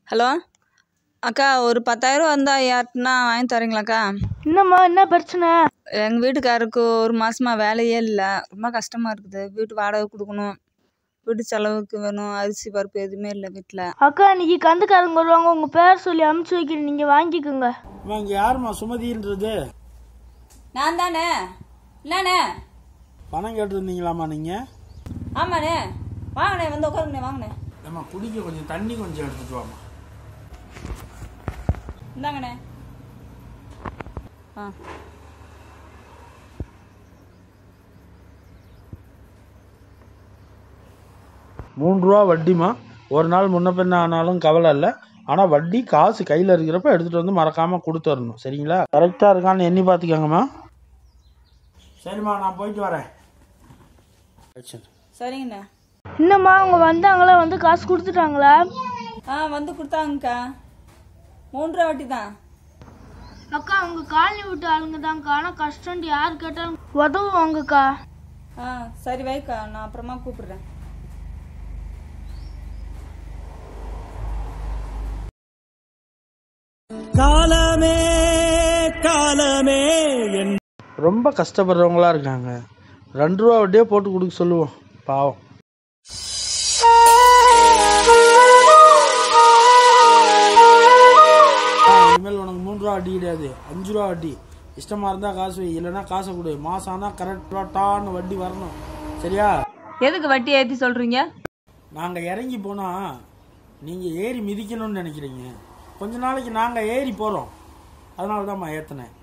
hello அக்கா ஒரு பத்தாயிரம் வந்தால் யார்ட்டுனா வாங்கி தரீங்களாக்கா என்னம்மா என்ன பிரச்சனை எங்கள் வீட்டுக்காருக்கு ஒரு மாசமா வேலையே இல்லை ரொம்ப கஷ்டமாக இருக்குது வீட்டு வாடகை கொடுக்கணும் வீட்டு செலவுக்கு வேணும் அரிசி பருப்பு எதுவுமே இல்லை வீட்டில் அக்கா இன்னைக்கு கந்துக்காரங்க வருவாங்க உங்க பேர் சொல்லி அமுச்சு வைக்கிறேன் நீங்க வாங்கிக்கோங்க அம்மா இங்கே யாரும்மா சுமதின்றது நான் தானே இல்லண்ணே பணம் கேட்டிருந்தீங்களாம்மா நீங்கள் ஆமாண்ணே வாங்கண்ணே வந்து உட்காருங்கண்ணே வாங்கண்ணே ஏம்மா குடிக்க கொஞ்சம் தண்ணி கொஞ்சம் எடுத்துட்டு வாம்மா இந்தாங்கண்ணே ஆ மூணு ரூபா வட்டிமா ஒரு நாள் முன்ன பின்ன ஆனாலும் கவலை இல்லை ஆனால் வட்டி காசு கையில் இருக்கிறப்ப எடுத்துகிட்டு வந்து மறக்காமல் கொடுத்துடணும் சரிங்களா கரெக்டாக இருக்கான்னு எண்ணி பார்த்துக்கோங்கம்மா சரிம்மா நான் போயிட்டு வரேன் சரிங்கண்ணே என்னம்மா அவங்க வந்தாங்களா வந்து காசு கொடுத்துட்டாங்களா ஆ வந்து கொடுத்தாங்கக்கா மூன்றரை வாட்டி தான் அக்கா அவங்க காலனி விட்டு ஆளுங்க தான்க்கா ஆனால் கஷ்டம் யார் கேட்டாலும் உதவுவாங்கக்கா ஆ சரி வைக்கா நான் அப்புறமா கூப்பிடுறேன் ரொம்ப கஷ்டப்படுறவங்களா இருக்காங்க ரெண்டு ரூபா வட்டியே போட்டு கொடுக்க சொல்லுவோம் பாவம் ஆ, இனிமேல் உனக்கு மூணு ரூபா வட்டி கிடையாது அஞ்சு ரூபா வட்டி இஷ்டமா இருந்தா காசு வை இல்லைன்னா காசை கொடு மாசம் ஆனால் கரெக்டான வட்டி வரணும் சரியா எதுக்கு வட்டி ஏற்றி சொல்கிறீங்க நாங்கள் இறங்கி போனா நீங்கள் ஏறி மிதிக்கணும்னு நினைக்கிறீங்க கொஞ்ச நாளைக்கு நாங்கள் ஏறி போகிறோம் அதனால தான்மா ஏற்றினேன்